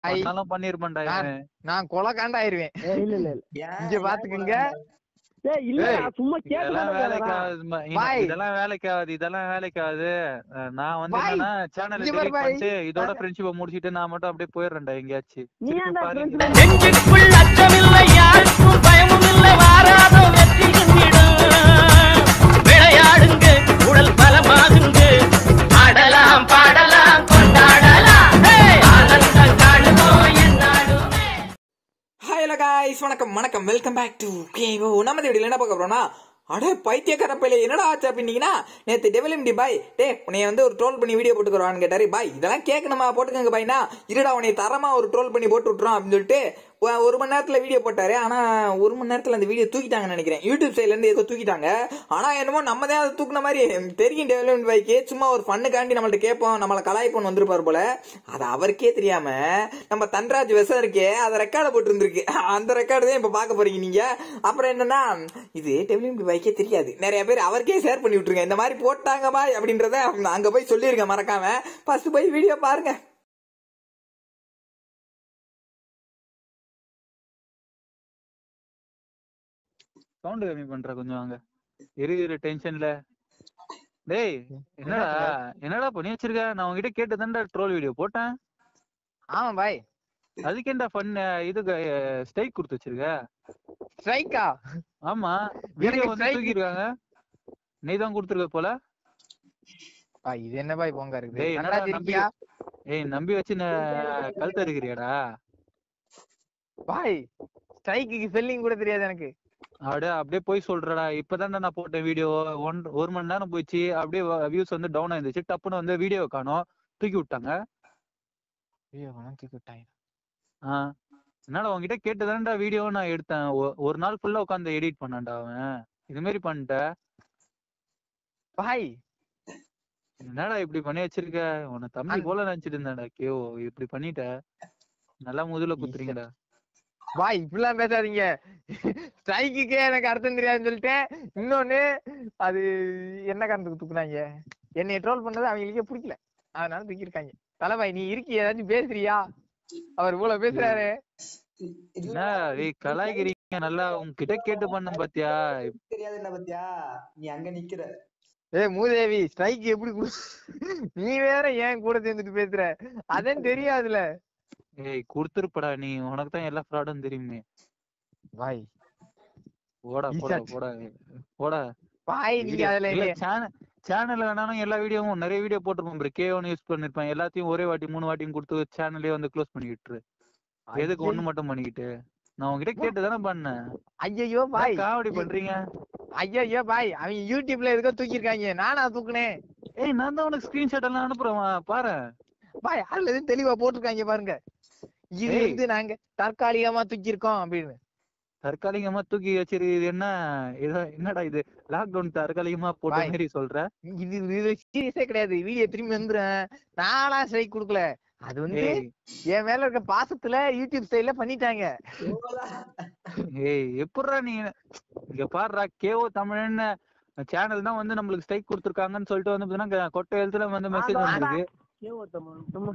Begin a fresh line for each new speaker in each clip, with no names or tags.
பண்ணாலும் பண்ணிருப்பேன்டா
நான்
இவன்.
நான் கொலை காண்டா ஆயிருவேன்
ஏய், இல்ல இல்ல இல்ல
இங்க பாத்துக்குங்க
ஏய் இல்ல
ஏய்,
சும்மா
இதெல்லாம் வேலைக்கு
கேட்டு
ஆகாது ம- இ-
பாய்.
இதெல்லாம் வேலைக்கு ஆகாது இதெல்லாம் வேலைக்கு ஆகாது அஹ் நான் வந்து
பாய்.
என்னன்னா சேனல்
இங்க பாரு
டெலீட்
பாய்.
பண்ணிட்டு இதோட ஃப்ரெண்ட்ஷிப்பை முடிச்சிட்டு நான் மட்டும் அப்படியே போயிடுறேன்டா எங்கேயாச்சும்
நீ
திருப்பி
ஏன்டா
பாருங்க.
friends
நெஞ்சுக்குள் அச்சமில்லை யாருக்கும் பயமும் இல்லை வாராதோ வெற்றி கண்டிடும் விளையாடுங்க உடல் பலமாகுங்க ஆடலாம் பாடலாம் கொண்டாடலாம் ஹே! ஆனந்தம் காணுவோம் என்னாலுமே
ஹாய் ஹலோ காய்ஸ் வணக்கம் வணக்கம் வெல்கம் பேக் டு கேவோ நம்ம இந்த வீடியோல என்ன பார்க்க போறோம்னா அட பைத்தியக்கார பையில என்னடா ஆச்சு அப்படின்னீங்கன்னா நேத்து டெவலப்டி பாய் டே உன்னைய வந்து ஒரு ட்ரோல் பண்ணி வீடியோ போட்டுக்கிறோன்னு கேட்டாரு பாய் இதெல்லாம் கேட்கணுமா போட்டுக்கங்க பாய்னா இருடா உன்னை தரமா ஒரு ட்ரோல் பண்ணி போட்டு விட்டுறோம் அப்படின்னு சொல்லிட்டு ஒ- ஒரு மணி நேரத்துல வீடியோ போட்டாரு ஆனா ஒரு மணி நேரத்துல அந்த வீடியோ தூக்கிட்டாங்கன்னு நினைக்கிறேன் யூடியூப் சைட்ல இருந்து ஏதோ தூக்கிட்டாங்க ஆனா என்னமோ நம்ம தான் அதை தூக்குன மாதிரி தெரியும் டெவலப்மெண்ட் பாய்க்கு சும்மா ஒரு ஃபண்ணுக்காண்டி நம்மள்ட்ட கேட்போம் நம்மள கலாய்ப்போன்னு வந்திருப்பாரு போல அது அவருக்கே தெரியாம நம்ம தன்ராஜ் விஷம் இருக்கே அதை ரெக்கார்ட போட்டு இருந்திருக்கு அந்த ரெக்கார்டு தான் இப்ப பார்க்க போறீங்க நீங்க அப்புறம் என்னன்னா இது டெவலப்மெண்ட் பாய்க்கே தெரியாது நிறைய பேர் அவருக்கே ஷேர் பண்ணி விட்டுருங்க இந்த மாதிரி போட்டாங்க பாய் அப்படின்றத அங்க போய் சொல்லிருங்க மறக்காம ஃபர்ஸ்ட் போய் வீடியோ பாருங்க
சவுண்ட் கம்மி பண்ற கொஞ்சம் வாங்க இருக்கிற டென்ஷன்ல டேய் என்னடா என்னடா பண்ணி வச்சிருக்க நான் உன்கிட்ட கேட்டு தான்டா ட்ரோல் வீடியோ போட்டேன்
ஆமா பாய்
அதுக்கேண்டா ஃபன் இது ஸ்டைக் கொடுத்து வச்சிருக்க
ஸ்ட்ரைக்கா
ஆமா வீடியோ
எனக்கு
வந்து
strike.
தூக்கிருக்காங்க நீ தான் கொடுத்துருக்க போல
பாய் இது என்ன பாய் போங்க இருக்குது
டேய் என்னடா
தன்ராஜ்
நம்பி
இருக்கியா
ஏய் நம்பி வச்சு நான் கழுத்த இருக்கிறியாடா
பாய் ஸ்ட்ரைக்கு ஸ்பெல்லிங் கூட தெரியாது எனக்கு
அப்படியே அப்படியே போய் சொல்றடா இப்பதான்டா நான் போட்டேன் வீடியோ ஒன் ஒரு மணி நேரம் போயிடுச்சு அப்படியே வியூஸ் வந்து டவுன் ஆயிருந்துச்சு டப்புன்னு வந்து வீடியோ காணோம் தூக்கி விட்டாங்க
ஐயோ பணம் தூக்கி விட்டாங்க
ஆ என்னால உன்கிட்ட கேட்டுதான்டா வீடியோ நான் எடுத்தேன் ஒ- ஒரு நாள் ஃபுல்லா உட்காந்து எடிட் பண்ணான்டா அவன் இது மாதிரி பண்ணிட்ட
பாய்
என்னடா இப்படி பண்ணி வச்சிருக்க உன்னை தம்பி
அந்த-
போல நினைச்சிட்டு இருந்தேன்டா கேவோ இப்படி பண்ணிட்ட நல்லா முதுல குத்துறீங்கடா
பாய் இப்படிலாம் பேசாதீங்க ஸ்ட்ரைக்குக்கே எனக்கு அர்த்தம் தெரியாதுன்னு சொல்லிட்டேன் இன்னொன்னு அது என்ன காரணத்துக்கு தூக்குனாங்க என்னை ட்ரோல் பண்ணது அவங்களுக்கே பிடிக்கல அதனால தூக்கியிருக்காங்க தலைபாய் நீ இருக்கி ஏதாச்சும் பேசுறியா அவர் இவ்வளவு பேசுறாரு
என்ன ஏய் கலாய்கிறீங்க நல்லா உன்கிட்ட கேட்டு பண்ண பாத்தியா
தெரியாது என்ன பத்தியா நீ அங்க நிக்கிற
ஏய் மூதேவி ஸ்ட்ரைக் எப்படி குடு- நீ வேற ஏன் கூட சேர்ந்துட்டு பேசுற அதான் தெரியாதுல
ஏய் குடுத்துருப்படா நீ உனக்கு தான் எல்லா ஃப்ராடும் தெரியுமே
பாய்
போடா போடா
ஈசாட்.
போடா போடா
பாய் நீங்க அதுல
இல்ல
இல்லையே.
சேனல் சேனல்ல வேணாலும் எல்லா வீடியோவும் நிறைய வீடியோ போட்டிருப்போம் ப்ரோ கே ஒன் யூஸ் பண்ணிருப்பேன் எல்லாத்தையும் ஒரே வாட்டி மூணு வாட்டியும் கொடுத்து சேனலே வந்து க்ளோஸ் பண்ணி விட்டுரு எதுக்கு ஒண்ணு மட்டும் பண்ணிக்கிட்டு நான் உங்ககிட்ட கேட்டு தானே பண்ணேன்
ஐயையோ பாய்
என்ன காமெடி பண்றீங்க
ஐயையோ பாய் அவன் யூடியூப்ல எதுக்கோ தூக்கியிருக்காங்க நானா தூக்குனேன்
ஏய் நான் தான் உனக்கு ஸ்கிரீன்ஷாட் எல்லாம் அனுப்புறேன் வா, பாரு
பாய் அதுல எதுவும் தெளிவா போட்டிருக்காங்க பாருங்க இது
ஏய்.
வந்து நாங்க தற்காலிகமா தூக்கியிருக்கோம் அப்படின்னு
தற்காலிகமா தூக்கி வச்சிருக்கு இது என்ன ஏதோ என்னடா இது லாக்டவுன் தற்காலிகமா போட்ட
பாய்.
மாதிரி சொல்ற
இது இது சீரியஸே கிடையாது வீடியோ திரும்பி வந்துரும் நானா ஸ்ட்ரைக் கொடுக்கல அது வந்து
ஏய்
என் மேல இருக்க பாசத்துல யூடியூப் சைட்ல பண்ணிட்டாங்க
ஏய் எப்படிடா நீ இங்க பாருடா கேஓ தமிழ்னு சேனல் தான் வந்து நம்மளுக்கு ஸ்ட்ரைக் கொடுத்துருக்காங்கன்னு சொல்லிட்டு வந்து பாத்தீங்கன்னா கொட்டை எழுத்துல வந்து மெசேஜ்
ஆமா.
வந்திருக்கு
ஏன் ஒருத்தன் சும்மா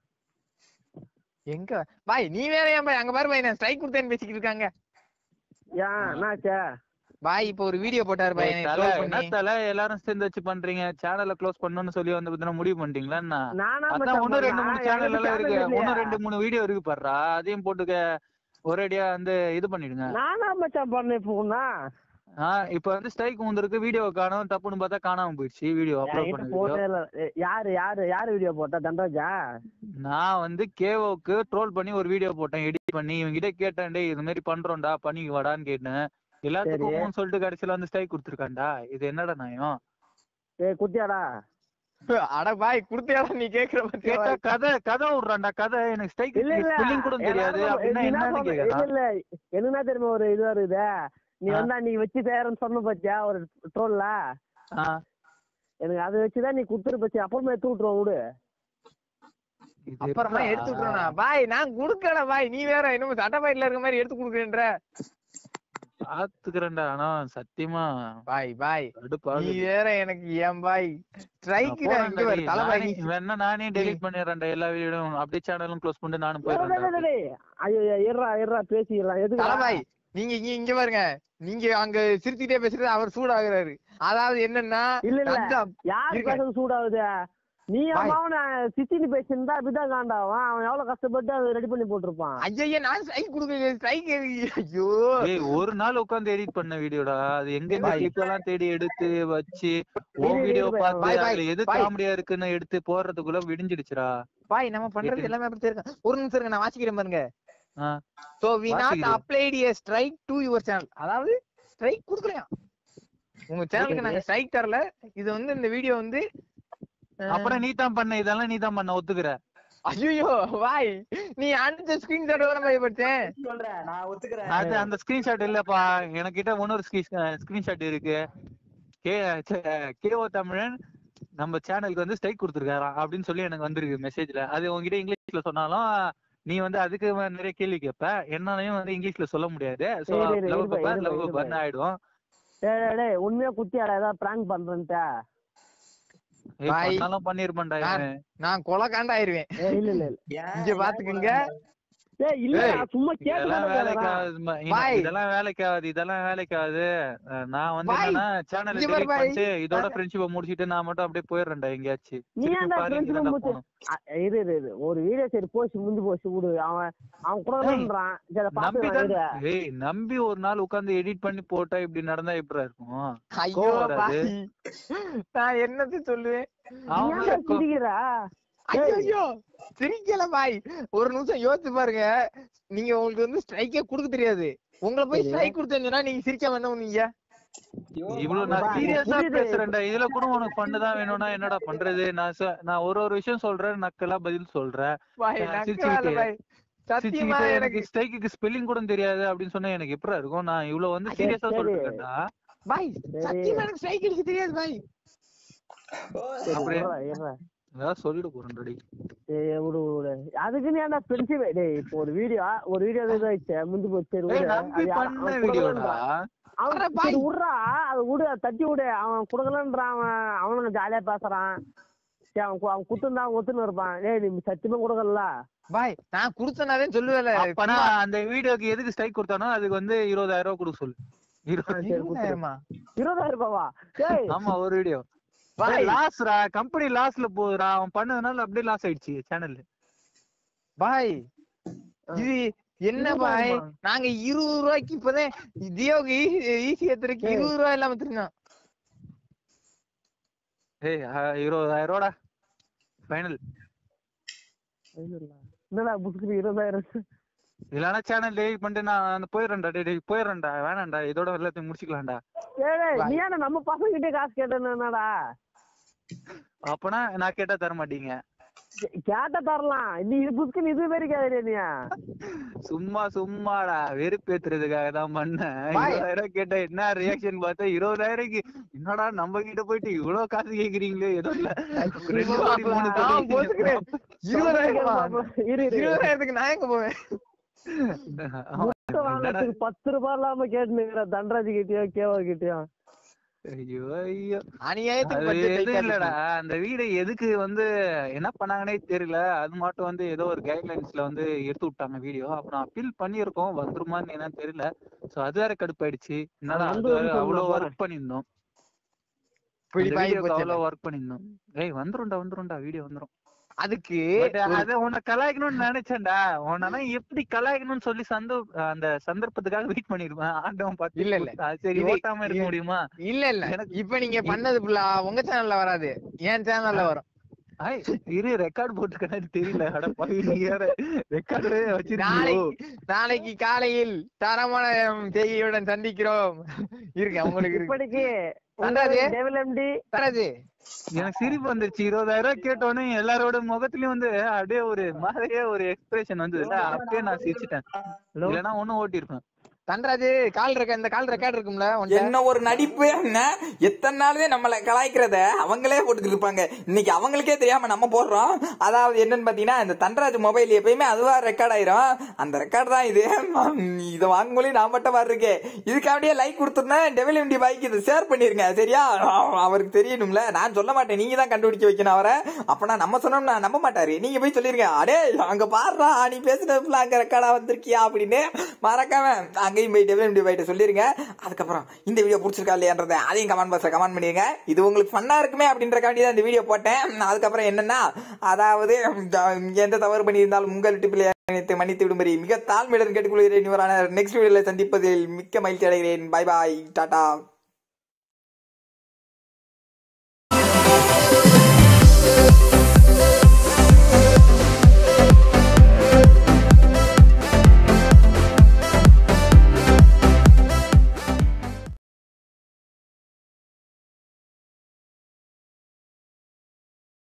எங்க பாய் நீ வேற ஏன் பாய் அங்க பாரு பாய் நான் ஸ்ட்ரைக் கொடுத்தேன்னு பேசிக்கிட்டு இருக்காங்க
ஏன் என்னாச்சே
பாய் இப்போ ஒரு வீடியோ போட்டாரு பாய்
ஏய்,
என்னை
தல,
troll
என்ன
பண்ணி
தல எல்லாரும் சேர்ந்து வச்சு பண்றீங்க சேனலை க்ளோஸ் பண்ணணும்னு சொல்லி வந்து பாத்தீங்கன்னா முடிவு பண்ணிட்டீங்களா என்ன
நானா
அதான்
மச்சான்
ஒண்ணு ரெண்டு
பண்ணா?
மூணு சேனல்
எனக்கு
எல்லாம் இருக்கு
channel இல்லையா?
ஒண்ணு ரெண்டு மூணு வீடியோ இருக்கு பாருடா அதையும் போட்டுக்க ஒரேடியா வந்து இது பண்ணிடுங்க
நானா மச்சான் பண்ணேன் போனா
ஆஹ் இப்ப வந்து ஸ்ட்ரைக் வந்திருக்கு வீடியோ காணோம் தப்புன்னு பார்த்தா காணாம போயிடுச்சு வீடியோ அப்லோட்
என்கிட்ட
பண்ண
போட்டே
வீடியோ
இல்ல ஏ, யாரு யாரு யாரு வீடியோ போட்டா தண்டராஜா
நான் வந்து கேவோக்கு ட்ரோல் பண்ணி ஒரு வீடியோ போட்டேன் எடிட் பண்ணி இவங்கிட்ட கேட்டேன் டேய் இது மாதிரி பண்றோம்டா பண்ணி வாடான்னு கேட்டேன் எல்லாத்துக்கும்
சரி.
ஊன்னு சொல்லிட்டு கடைசியில வந்து ஸ்ட்ரைக் கொடுத்துருக்கான்டா இது என்னடா நியாயம்
ஏ குட்டியாடா
அட பாய் குடுத்தியாடா நீ கேக்குற
கேட்டா
பத்தியா
கதை கதை விடுறான்டா கதை எனக்கு ஸ்ட்ரைக்
இல்ல இல்ல
ஸ்பெல்லிங் கூட தெரியாது
எல்லாரும்
அப்படின்னா
என்ன
என்னன்னு
சொல்ற-
கேக்குறான்
இல்ல இல்ல என்ன தெரியுமா ஒரு இது வருது நீ
ஆ.
வந்து அன்னைக்கு வச்சு தயாரன்னு சொன்ன பாத்தியா ஒரு ட்ரோல்ல
ஆஹ்
எனக்கு அதை வச்சுதான் நீ குடுத்துரு பத்தி அப்புறமா எடுத்து விட்டுருவோம் விடு
இது
அப்புறமா
எப்படா?
எடுத்து விட்டுறா பாய் நான் குடுக்கல பாய் நீ வேற என்னமோ சட்டை பாயிட்ல இருக்க மாதிரி எடுத்து குடுக்குறேன்ற
பாத்துக்கிறேன்டா ஆனா சத்தியமா
பாய் பாய்
கடுப்பா
நீ வேற எனக்கு ஏன் பாய் ஸ்ட்ரைக் இங்க பாரு தலை பாய்
வேணா நானே டெலீட் பண்ணிடுறேன்டா எல்லா வீடியோவும் அப்படியே சேனலும் க்ளோஸ் பண்ணிட்டு நானும்
டேய், டேய்,
போயிடுறேன்
டேய், டேய். ஐயோ இருறா இருறா பேசிக்கலாம் எதுக்கு
தலை பாய் நீங்க இங்க இங்க பாருங்க நீங்க அங்க சிரிச்சுட்டே பேசுறது அவர் சூடாகுறாரு அதாவது என்னன்னா
இல்ல இல்ல
நந்தா-
யாரு
இருங்க.
பேசுறது சூடாகுது நீ
பாய்.
அவன சித்தினி பேசியிருந்தா அப்படிதான் காண்டாவான் அவன் எவ்வளவு கஷ்டப்பட்டு அதை ரெடி பண்ணி போட்டிருப்பான்
ஐயா நான் ஸ்ட்ரைக் கொடுக்க ஸ்ட்ரைக் ஐயோ
ஏய் ஒரு நாள் உட்கார்ந்து எடிட் பண்ண வீடியோடா அது எங்க இருந்து
பாய்.
clip எல்லாம் தேடி எடுத்து வச்சு உன்
இரு,
வீடியோ
இரு,
பார்த்து
பாய், பாய்,
அதுல எது
பாய்.
காமெடியா இருக்குன்னு எடுத்து போடுறதுக்குள்ள விடிஞ்சிடுச்சுடா
பாய் நம்ம பண்றது
எது?
எல்லாமே அப்படி இருக்கு ஒரு நிமிஷம் இருங்க நான் வாசிக்கிறேன் பாருங்க
ஆ.
சோ வி நாட்
வாசிக்கிறேன்.
Applied a strike to your channel அதாவது ஸ்ட்ரைக் கொடுக்கலையா உங்க சேனலுக்கு நாங்க ஸ்ட்ரைக் தரல இது வந்து இந்த வீடியோ வந்து
அப்புறம் நீ தான் பண்ண இதெல்லாம் நீ தான் பண்ண ஒத்துக்கிற
ஐயோ பாய் நீ அனுப்பிச்ச ஸ்கிரீன் ஷாட் தான் பாய் படிச்சேன்
சொல்றேன் நான் ஒத்துக்கிறேன்
அது அந்த ஸ்கிரீன்ஷாட் இல்லப்பா எனக்கிட்ட இன்னொரு ஸ்கிரீன்ஷாட் இருக்கு கே கேஓ தமிழன் நம்ம சேனலுக்கு வந்து ஸ்ட்ரைக் கொடுத்துருக்காராம் அப்படின்னு சொல்லி எனக்கு வந்திருக்கு மெசேஜ்ல அது உங்ககிட்ட இங்கிலீஷ்ல சொன்னாலும் நீ வந்து அதுக்கு வ- நிறைய கேள்வி கேட்ப என்னாலையும் வந்து இங்கிலீஷ்ல சொல்ல முடியாது சோ
இரு, இரு,
லவ்
இருப்பா,
பப்பா
இருப்பா,
லவ்
இருப்பா.
பப்பா ஆயிடும்
டேய் டேய், டேய் உண்மையா குத்தியாடா ஏதாவது பிராங்க் பண்றேன்ட்டா
ஏய்,
பாய்.
பண்ணாலும் பண்ணிருப்பேன்டா
நான்-
இவன்.
நான் கொலை காண்டாயிருவேன்
ஏய் இல்ல இல்ல இல்ல
ஏன்
இங்க
ஏன்
பாத்துக்கங்க.
டேய் இல்ல
ஏய்,
நான் சும்மா
இதெல்லாம் வேலைக்கு
கேட்டு
ஆகாது ம- இன-
பாய்.
இதெல்லாம் வேலைக்கு ஆகாது இதெல்லாம் வேலைக்கு ஆகாது அஹ் நான் வந்து
பாய்.
என்னன்னா சேனல்
இங்க பாரு
delete
பாய்.
பண்ணிட்டு இதோட ஃப்ரெண்ட்ஷிப்பை முடிச்சிட்டு நான் மட்டும் அப்படியே போயிடுறேன்டா எங்கேயாச்சும்
நீ
திருப்பி
ஏன்டா
பாரு,
ஃப்ரெண்ட்ஸ்
இங்கதான்டா
முடிச்சு
போகணும்.
அ- இரு இரு இரு ஒரு வீடியோ சரி போச்சு முந்தி போச்சு விடு அவன் அவன் கொடுக்கலன்றான் சரி
நம்பி
பாத்துக்கலாம்
தான்
இரு
ஏய் நம்பி ஒரு நாள் உட்கார்ந்து எடிட் பண்ணி போட்டா இப்படி நடந்தா எப்படிடா இருக்கும்
ஐயோ
கோவம் வராது.
பாய் நான் என்னத்த சொல்லுவேன்
நீ
அவன்
ஏன்டா
கொ-
சிரிக்கிற
ஐயோ சிரிக்கல பாய் ஒரு நிமிஷம் யோசிச்சு பாருங்க நீங்க உங்களுக்கு வந்து ஸ்ட்ரைக்கே கொடுக்க தெரியாது உங்களை போய்
சரி.
ஸ்ட்ரைக் கொடுத்தீங்கன்னா நீங்க சிரிக்காம என்ன பண்ணீங்க
ஐயோ,
இவ்வளவு நான்
பாய்,
சீரியஸா
புரியுது.
பேசுறேன்டா இதுல கூட உனக்கு பண்ணதான் வேணும்னா என்னடா பண்றது நான் சொ- நான் ஒரு ஒரு விஷயம் சொல்றேன் நக்கலா பதில் சொல்றேன்
பாய்
நான்
நக்கலால
சிரிச்சுக்கிட்டே-
பாய் சத்தியமா
சிரிச்சுக்கிட்டே
எனக்கு
எனக்கு ஸ்ட்ரைக்கு ஸ்பெல்லிங் கூட தெரியாது அப்படின்னு சொன்னா எனக்கு எப்படிடா இருக்கும் நான் இவ்வளவு வந்து
சரி,
சீரியஸா
சரி.
சொல்லிருக்கேன்டா
பாய் சத்தியமா எனக்கு ஸ்ட்ரைக் அடிக்க தெரியாது பாய்
சரி,
அப்படியே.
இருடா, இருடா.
ஏதாவது சொல்லிட்டு போறேன்டா
ஏய், விடு விடு அதுக்கு நீ ஏன்டா ஃப்ரெண்ட்ஷிப் டேய் இப்போ ஒரு வீடியோ ஒரு வீடியோ இதாயிடுச்சு முந்தி போச்சு சரி
ஏய்
விடு
நம்பி
அது யா-
பண்ண
அவன்
வீடியோடா
கொடுக்கலன்றான். அவன்
அட பாய்.
சரி விட்றா அது விடு அதை தட்டி விடு அவன் கொடுக்கலன்றான் அவன் அவனுங்க ஜாலியா பேசுறான் சரி அவன் கு- அவன் குத்துந்தா அவன் ஒத்துன்னு இருப்பான் ஏய் நீ சத்தியமா கொடுக்கல
பாய் நான் குடுத்தனாதே சொல்லுவேல
அப்பனா அந்த வீடியோக்கு எதுக்கு ஸ்ட்ரைக் கொடுத்தானோ அதுக்கு வந்து இருபதாயிரம் ரூபாய் கொடுக்க சொல்லு இருபது
சரி, குடுத்துரு.
இருபதாயிரமா
இருபதாயிரம் ரூபாவா ஏய்
ஆமா ஒரு வீடியோ
பாய்
லாஸ்ரா கம்பெனி லாஸ்ல போகுதுடா அவன் பண்ணதுனால அப்படியே லாஸ் ஆயிடுச்சு சேனல்
பாய் இது என்ன பாய்
இருபதாயிரமா?
நாங்க இருபது ரூபாய்க்கு இப்பதான் ஜியோக்கு ஈஸி ஏத்துறதுக்கு
ஏய்.
இருபது ரூபாய் இல்லாம திருந்தோம்
ஏய் அஹ், இருபதாயிரம் ரூபாடா ஃபைனல்
என்னடா புதுக்கு இருபதாயிரம்
இல்லனா சேனல் டெலிட் பண்ணிட்டு நான் அந்த போயிடுறேன்டா டேய் டேய் போயிடுறேன்டா வேணாம்டா இதோட எல்லாத்தையும் முடிச்சுக்கலாம்டா
ஏய் டேய்,
பாய்.
நீ ஏன்டா நம்ம பசங்க கிட்டே காசு கேட்டேன்னு என்னடா
அப்பனா நான் கேட்டா தர மாட்டீங்க
கே- கேட்ட தரலாம் நீ இது புதுக்குன்னு இது மாதிரி கேட்கறியா நீ
சும்மா சும்மாடா வெறுப்பேத்துறதுக்காக தான் பண்ணேன்
பாய்.
இருபதாயிரம் கேட்டா என்ன ரியாக்ஷன் பார்த்தா இருபதாயிரம்க்கு என்னடா நம்ம கிட்ட போயிட்டு இவ்வளவு காசு கேக்குறீங்களே ஏதோ இல்ல ரெண்டு கோடி மூணு
நான்
கோடி
போட்டுக்கிறேன். இருபதாயிரமா
இரு இரு
இருபதாயிரத்துக்கு நான் எங்க போவேன்
அவன்
முட்டை வாங்குறதுக்கு பத்து ரூபாய் இல்லாம கேட்டுனுங்கிற தண்டராஜ் கிட்டயோ கேவா கிட்டயோ
ஐயோ ஐயோ
அநியாயத்துக்கு
அது
budget
எதுவும்
tight
இல்லடா
ஆ
அந்த வீடு எதுக்கு வந்து என்ன பண்ணாங்கன்னே தெரியல அது மட்டும் வந்து ஏதோ ஒரு கைட்லைன்ஸ்ல வந்து எடுத்து விட்டாங்க வீடியோ அப்ப நான் அப்பீல் பண்ணியிருக்கோம் வந்துருமான்னு என்னன்னு தெரியல சோ அது வேற கடுப்பாயிடுச்சு என்னடா
அது
அது வேற
வந்துரும்னு
அவ்வளவு
சொல்லுவாங்க.
ஒர்க் பண்ணியிருந்தோம்
இப்படி
இந்த
பாய்
வீடியோக்கு
போச்சு
அவ்வளவு ஒர்க் பண்ணியிருந்தோம் ஏய் வந்துரும்டா வந்துரும்டா வீடியோ வந்துரும்
அதுக்கு
பட்
ஒரு-
அத உன்னை கலாய்க்கணும்னு நினைச்சேன்டா உன்னா எப்படி கலாய்க்கணும்னு சொல்லி சந்த அந்த சந்தர்ப்பத்துக்காக வெயிட் பண்ணிருப்பேன் ஆண்டவன் பார்த்து
இல்ல, இல்ல.
கொடுத்தா. சரி
இது-
ஓட்டாம இருக்க
இது-
முடியுமா
இல்ல இல்ல
எனக்கு-
இப்ப நீங்க பண்ணது ஃபுல்லா உங்க சேனல்ல வராது என் சேனல்ல வரும்
ஐய், இரு ரெக்கார்ட் போட்டுக்கன்னு தெரியல அட பாவி நீ வேற ரெக்கார்டு வச்சிருக்கீங்க
நாளைக்கு நாளைக்கு காலையில் தரமான செய்தியுடன் சந்திக்கிறோம் இருங்க உங்களுக்கு இருக்கு
இப்படிக்கு
தண்டராஜ்
டெவல் எம்டி
தராஜு
எனக்கு சிரிப்பு வந்துருச்சு இருபதாயிரம் ரூபாய் கேட்டோன்னே எல்லாரோட முகத்துலயும் வந்து அப்படியே ஒரு மாதிரியே ஒரு எக்ஸ்பிரஷன் வந்ததுல அப்பயே நான் சிரிச்சிட்டேன் இல்லைன்னா ஒண்ணும் ஓட்டிருப்பேன்
தன்ராஜ் கால் இருக்க இந்த கால் ரெக்கார்ட் இருக்கும்ல உன்கிட்ட?
என்ன ஒரு நடிப்பு என்ன எத்தனை நாளுமே நம்மளை கலாய்க்கிறத அவங்களே போட்டுக்கிட்டு இருப்பாங்க இன்னைக்கு அவங்களுக்கே தெரியாம நம்ம போடுறோம் அதாவது என்னன்னு பாத்தீங்கன்னா இந்த தன்ராஜ் மொபைல் எப்பயுமே அதுவா ரெக்கார்ட் ஆயிரும் அந்த ரெக்கார்ட் தான் இது இதை வாங்கும்போது நான் மட்டும் மாதிரி இருக்கேன் இதுக்காண்டியே லைக் கொடுத்துருந்தேன் டெவல் எம்டி பாய்க்கு இதை ஷேர் பண்ணிருங்க சரியா அவருக்கு தெரியணும்ல நான் சொல்ல மாட்டேன் நீங்க தான் கண்டுபிடிக்க வைக்கணும் அவரை அப்பனா நம்ம சொன்னோம்னா நம்ப மாட்டாரு நீங்க போய் சொல்லிருங்க அடே அங்க பாடுறா நீ பேசுனதுல அங்க ரெக்கார்டா வந்திருக்கியா அப்படின்னு மறக்காம அங்கேயும் போய் டெவல் எம்டி பாய்ட்டு சொல்லிருங்க அதுக்கப்புறம் இந்த வீடியோ பிடிச்சிருக்கா இல்லையான்றத அதையும் கமெண்ட் பாக்ஸ்ல கமெண்ட் பண்ணிருங்க இது உங்களுக்கு ஃபன்னா இருக்குமே அப்படின்றக்காண்டி தான் இந்த வீடியோ போட்டேன் அதுக்கப்புறம் என்னன்னா அதாவது எந்த தவறு பண்ணியிருந்தாலும் உங்கள் டிப்பில் அனைத்து மன்னித்து விடும்படி மிக தாழ்மையுடன் கேட்டுக்கொள்கிறேன் இவரான நெக்ஸ்ட் வீடியோல சந்திப்பதில் மிக்க மகிழ்ச்சி அடைகிறேன் பை பாய் டாடா